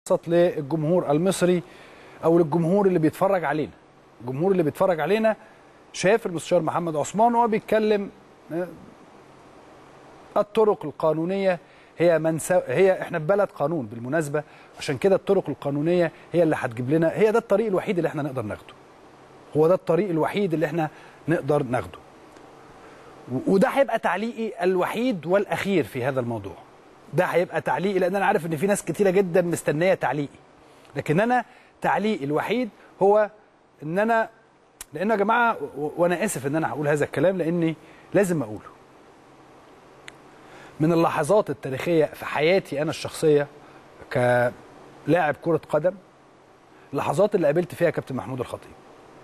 خاصة للجمهور المصري او للجمهور اللي بيتفرج علينا الجمهور اللي بيتفرج علينا شاف المستشار محمد عثمان وهو بيتكلم آه، الطرق القانونيه هي من سو... هي احنا في بلد قانون بالمناسبه عشان كده الطرق القانونيه هي اللي هتجيب لنا هي ده الطريق الوحيد اللي احنا نقدر ناخده هو ده الطريق الوحيد اللي احنا نقدر ناخده و- وده هيبقى تعليقي الوحيد والاخير في هذا الموضوع ده هيبقى تعليقي لان انا عارف ان في ناس كتيره جدا مستنيه تعليقي لكن انا تعليقي الوحيد هو ان انا لان يا جماعه و- وانا اسف ان انا هقول هذا الكلام لاني لازم اقوله من اللحظات التاريخيه في حياتي انا الشخصيه كلاعب كره قدم اللحظات اللي قابلت فيها كابتن محمود الخطيب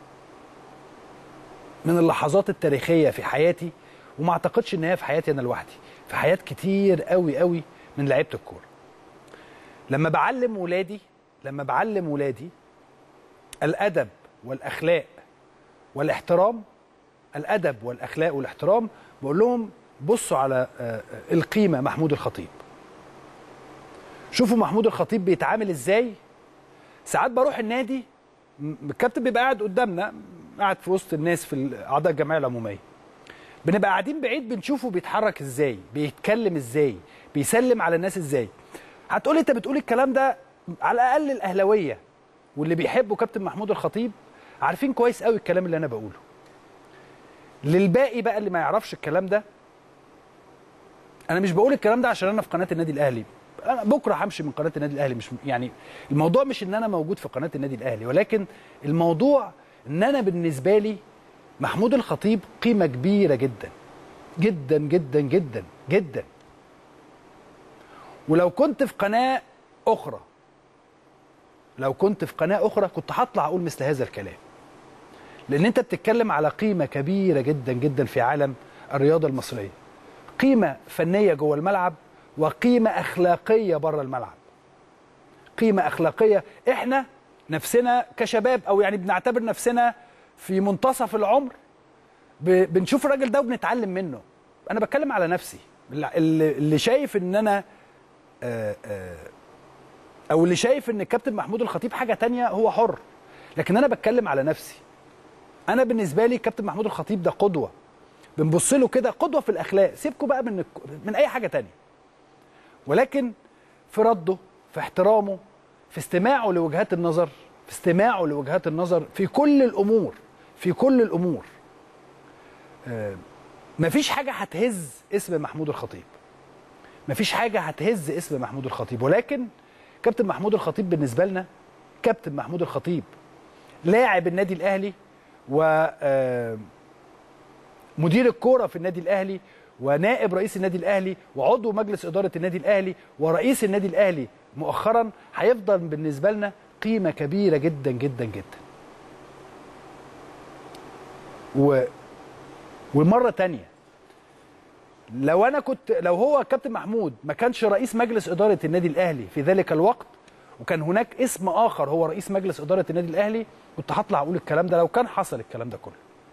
من اللحظات التاريخيه في حياتي وما اعتقدش ان هي في حياتي انا لوحدي في حياه كتير قوي قوي من لعيبه الكوره لما بعلم ولادي لما بعلم ولادي الادب والاخلاق والاحترام الادب والاخلاق والاحترام بقول لهم بصوا على آه، آه، القيمه محمود الخطيب شوفوا محمود الخطيب بيتعامل ازاي ساعات بروح النادي م- الكابتن بيبقى قاعد قدامنا قاعد في وسط الناس في اعضاء الجمعيه العموميه بنبقى قاعدين بعيد بنشوفه بيتحرك ازاي بيتكلم ازاي بيسلم على الناس ازاي هتقولي انت بتقول الكلام ده على الاقل الاهلاويه واللي بيحبوا كابتن محمود الخطيب عارفين كويس قوي الكلام اللي انا بقوله للباقي بقى اللي ما يعرفش الكلام ده انا مش بقول الكلام ده عشان انا في قناه النادي الاهلي انا بكره همشي من قناه النادي الاهلي مش يعني الموضوع مش ان انا موجود في قناه النادي الاهلي ولكن الموضوع ان انا بالنسبه لي محمود الخطيب قيمه كبيره جدا جدا جدا جدا جدا ولو كنت في قناه اخرى لو كنت في قناه اخرى كنت هطلع اقول مثل هذا الكلام لان انت بتتكلم على قيمه كبيره جدا جدا في عالم الرياضه المصريه قيمه فنيه جوه الملعب وقيمه اخلاقيه بره الملعب قيمه اخلاقيه احنا نفسنا كشباب او يعني بنعتبر نفسنا في منتصف العمر ب- بنشوف الراجل ده وبنتعلم منه انا بتكلم على نفسي اللي اللي شايف ان انا آه، آه، او اللي شايف ان الكابتن محمود الخطيب حاجه تانية هو حر لكن انا بتكلم على نفسي انا بالنسبه لي كابتن محمود الخطيب ده قدوه بنبص له كده قدوه في الاخلاق سيبكوا بقى من الك- من اي حاجه تانية ولكن في رده في احترامه في استماعه لوجهات النظر في استماعه لوجهات النظر في كل الامور في كل الامور آه، مفيش حاجه هتهز اسم محمود الخطيب مفيش حاه هتهز اسم محمود الخطيب ولكن كابتن محمود الخطيب بالنسبه لنا كابتن محمود الخطيب لاعب النادي الاهلي و آه، مدير الكوره في النادي الاهلي ونائب رئيس النادي الاهلي وعضو مجلس اداره النادي الاهلي ورئيس النادي الاهلي مؤخرا هيفضل بالنسبه لنا قيمه كبيره جدا جدا جدا. و ومره تانية لو انا كنت لو هو كابتن محمود ما كانش رئيس مجلس اداره النادي الاهلي في ذلك الوقت وكان هناك اسم اخر هو رئيس مجلس اداره النادي الاهلي كنت هطلع اقول الكلام ده لو كان حصل الكلام ده كله.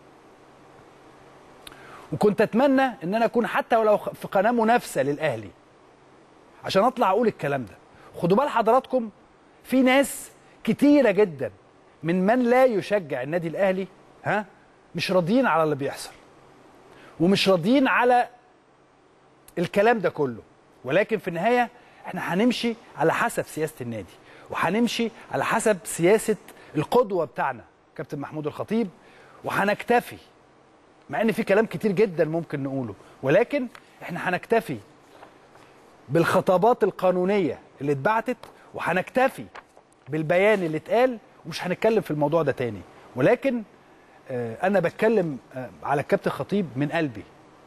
وكنت اتمنى ان انا اكون حتى ولو في قناه منافسه للاهلي عشان اطلع اقول الكلام ده خدوا بال حضراتكم في ناس كتيره جدا من من لا يشجع النادي الاهلي ها مش راضيين على اللي بيحصل ومش راضيين على الكلام ده كله ولكن في النهايه احنا هنمشي على حسب سياسه النادي وهنمشي على حسب سياسه القدوه بتاعنا كابتن محمود الخطيب وهنكتفي مع ان في كلام كتير جدا ممكن نقوله ولكن احنا هنكتفي بالخطابات القانونيه اللي اتبعتت وهنكتفي بالبيان اللي اتقال ومش هنتكلم في الموضوع ده تاني ولكن آه، انا بتكلم آه، على الكابتن خطيب من قلبي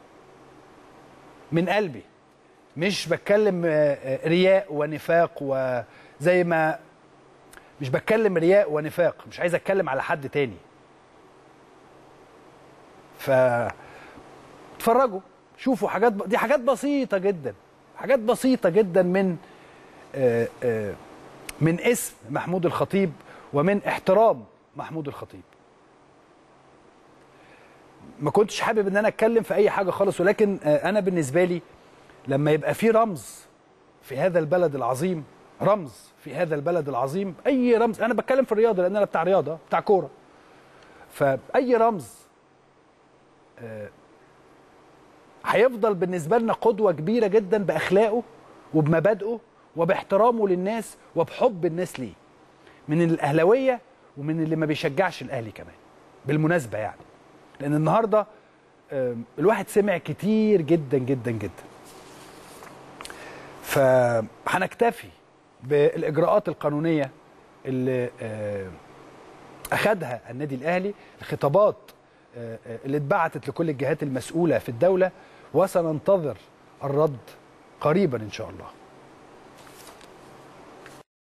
من قلبي مش بتكلم آه، آه، رياء ونفاق وزي ما مش بتكلم رياء ونفاق مش عايز اتكلم على حد تاني ف اتفرجوا شوفوا حاجات ب... دي حاجات بسيطة جدا حاجات بسيطة جدا من آه، آه، من اسم محمود الخطيب ومن احترام محمود الخطيب ما كنتش حابب ان انا اتكلم في اي حاجة خالص ولكن آه، انا بالنسبة لي لما يبقى في رمز في هذا البلد العظيم رمز في هذا البلد العظيم اي رمز انا بتكلم في الرياضه لان انا بتاع رياضه بتاع كوره فاي رمز آه، هيفضل بالنسبه لنا قدوه كبيره جدا باخلاقه وبمبادئه وباحترامه للناس وبحب الناس ليه من الاهلاويه ومن اللي ما بيشجعش الاهلي كمان بالمناسبه يعني لان النهارده آم، الواحد سمع كتير جدا جدا جدا فهنكتفي بالاجراءات القانونيه اللي آه، اخذها النادي الاهلي الخطابات آه، آه، اللي اتبعتت لكل الجهات المسؤوله في الدوله وسننتظر الرد قريبا ان شاء الله